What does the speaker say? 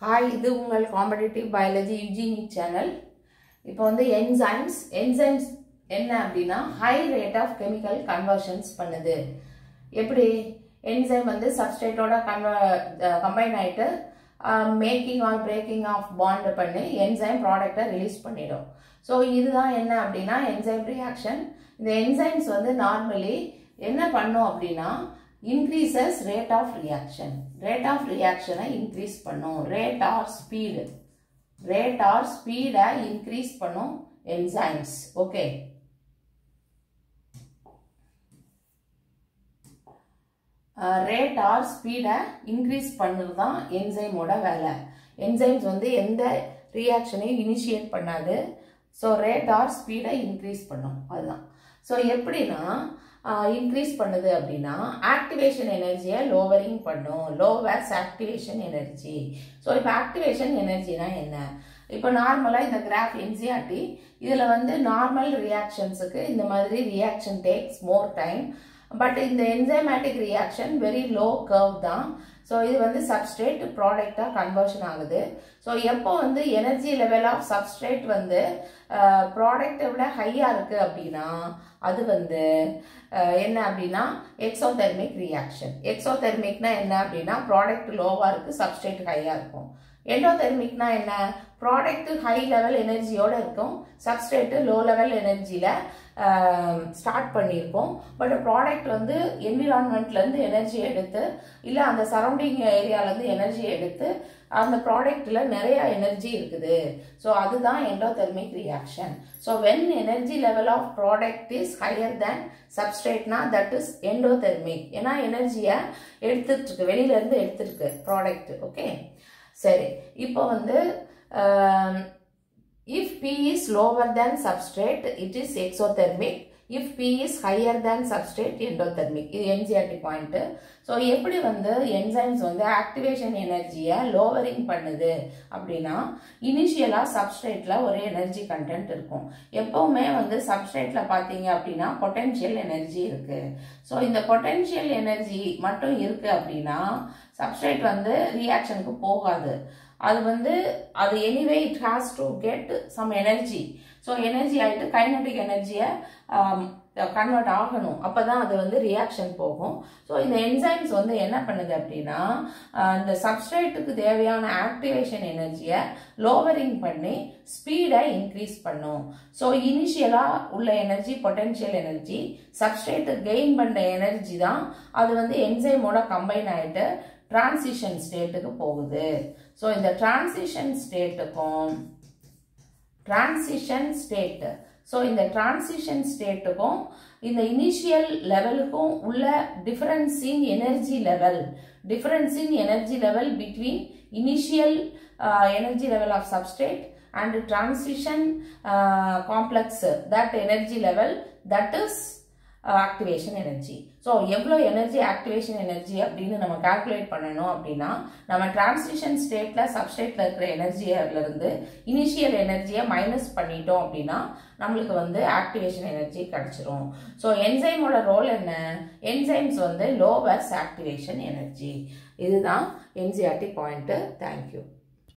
hi இது உங்கள் competitive biology யூஜினிக் channel இப்போ வந்து என்சைம்ஸ் என்சைம்ஸ் என்ன அப்படின்னா high rate of chemical conversions பண்ணுது எப்படி என்சைம் வந்து சப்ஸ்டேட்டோட கன்வ கம்பைன் ஆகிட்டு making or breaking of bond பண்ணி என்சைம் ப்ராடக்டை ரிலீஸ் பண்ணிடும் ஸோ இதுதான் என்ன அப்படின்னா என்சைம் ரியாக்ஷன் இந்த என்சைம்ஸ் வந்து நார்மலி என்ன பண்ணும் அப்படின்னா increases rate of reaction rate of ரியாக்ஷனை இன்க்ரீஸ் பண்ணும் rate or speed rate or ஸ்பீடை இன்க்ரீஸ் பண்ணும் என்சைம்ஸ் ஓகே ரேட் ஆர் ஸ்பீடை இன்க்ரீஸ் பண்ணுறது தான் என்சைமோட வேலை என்சைம்ஸ் வந்து எந்த ரியாக்ஷனையும் இனிஷியேட் பண்ணாது ஸோ ரேட் ஆர் ஸ்பீடை இன்க்ரீஸ் பண்ணும் அதுதான் ஸோ எப்படின்னா இன்க்ரீஸ் பண்ணுது அப்படின்னா ஆக்டிவேஷன் எனர்ஜியை லோவரிங் பண்ணும் லோவர்ஸ் ஆக்டிவேஷன் எனர்ஜி ஸோ இப்போ ஆக்டிவேஷன் எனர்ஜினா என்ன இப்போ நார்மலாக இந்த கிராஃப் என்சிஆர்டி இதில் வந்து நார்மல் ரியாக்ஷன்ஸுக்கு இந்த மாதிரி reaction takes more time but இந்த enzymatic reaction very low curve தான் ஸோ இது வந்து சப்ஸ்ட்ரேட் ப்ராடக்டாக கன்வர்ஷன் ஆகுது ஸோ எப்போ வந்து எனர்ஜி லெவல் ஆஃப் சப்ஸ்ட்ரேட் வந்து ப்ராடக்டை விட ஹையாக இருக்குது அப்படின்னா அது வந்து என்ன அப்படின்னா எக்ஸோதெர்மிக் ரியாக்ஷன் எக்ஸோதெர்மிக்னா என்ன அப்படின்னா ப்ராடக்ட் லோவாக இருக்குது சப்ஸ்ட்ரேட் ஹையாக இருக்கும் எண்டோதெர்மிக்னா என்ன ப்ராடக்ட் ஹை லெவல் எனர்ஜியோடு இருக்கும் சப்ஸ்ட்ரேட்டு லோ லெவல் எனர்ஜியில் ஸ்டார்ட் பண்ணியிருக்கோம் பட் ப்ராடக்ட் வந்து என்விரான்மெண்ட்லேருந்து எனர்ஜி எடுத்து இல்லை அந்த சரௌண்டிங் ஏரியாலேருந்து எனர்ஜி எடுத்து அந்த ப்ராடக்டில் நிறைய எனர்ஜி இருக்குது ஸோ அதுதான் endothermic reaction so when energy level of product is higher than சப்ஸ்ட்ரேட்னா தட் இஸ் எண்டோதெர்மிக் ஏன்னா எனர்ஜியை எடுத்துட்டு இருக்கு வெளியிலேருந்து எடுத்துருக்கு ப்ராடக்ட் ஓகே சரி இப்போ வந்து if P is lower than substrate it is exothermic if P is higher than substrate endothermic இது NCERT பாயிண்ட் ஸோ எப்படி வந்து என்சைம்ஸ் வந்து ஆக்டிவேஷன் எனர்ஜியை லோவரிங் பண்ணுது அப்படின்னா இனிஷியலாக சப்ஸ்ட்ரேட்டில் ஒரு எனர்ஜி கண்டென்ட் இருக்கும் எப்போவுமே வந்து சப்ஸ்ட்ரேட்டில் பார்த்தீங்க அப்படின்னா பொட்டென்ஷியல் எனர்ஜி இருக்குது ஸோ இந்த பொட்டென்ஷியல் எனர்ஜி மட்டும் இருக்குது அப்படின்னா சப்ஸ்ட்ரேட் வந்து ரியாக்ஷனுக்கு போகாது அது வந்து அது anyway it has to get some energy so energy ஆகிட்டு கைனட்டிக் எனர்ஜியை கன்வெர்ட் ஆகணும் அப்போ தான் அது வந்து ரியாக்ஷன் போகும் ஸோ இந்த என்சைம்ஸ் வந்து என்ன பண்ணுது அப்படின்னா இந்த சப்ஸ்ட்ரேட்டுக்கு தேவையான ஆக்டிவேஷன் எனர்ஜியை லோவரிங் பண்ணி ஸ்பீடை இன்க்ரீஸ் பண்ணும் ஸோ இனிஷியலாக உள்ள energy potential energy substrate gain பண்ண எனர்ஜி தான் அது வந்து என்சைமோட கம்பைன் ஆகிட்டு டிரான்சிஷன் ஸ்டேட்டுக்கு போகுது ஸோ இந்த டிரான்சிஷன் ஸ்டேட்டுக்கும் டிரான்சிஷன் ஸ்டேட்டு ஸோ இந்த டிரான்சிஷன் ஸ்டேட்டுக்கும் இந்த இனிஷியல் லெவலுக்கும் உள்ள difference in energy level difference in energy level between initial energy level of substrate and transition complex that energy level that is activation energy so எவ்வளோ energy activation energy அப்படின்னு நம்ம calculate பண்ணணும் அப்படின்னா நம்ம டிரான்சிஷன் ஸ்டேட்டில் சப்ஸ்டேட்டில் இருக்கிற எனர்ஜியிலேருந்து இனிஷியல் எனர்ஜியை minus பண்ணிட்டோம் அப்படின்னா நம்மளுக்கு வந்து ஆக்டிவேஷன் எனர்ஜி கிடச்சிரும் ஸோ என்சைமோட ரோல் என்ன என்சைம்ஸ் வந்து லோவர்ஸ் ஆக்டிவேஷன் எனர்ஜி இதுதான் என்சிஆர்டி பாயிண்ட்டு தேங்க்யூ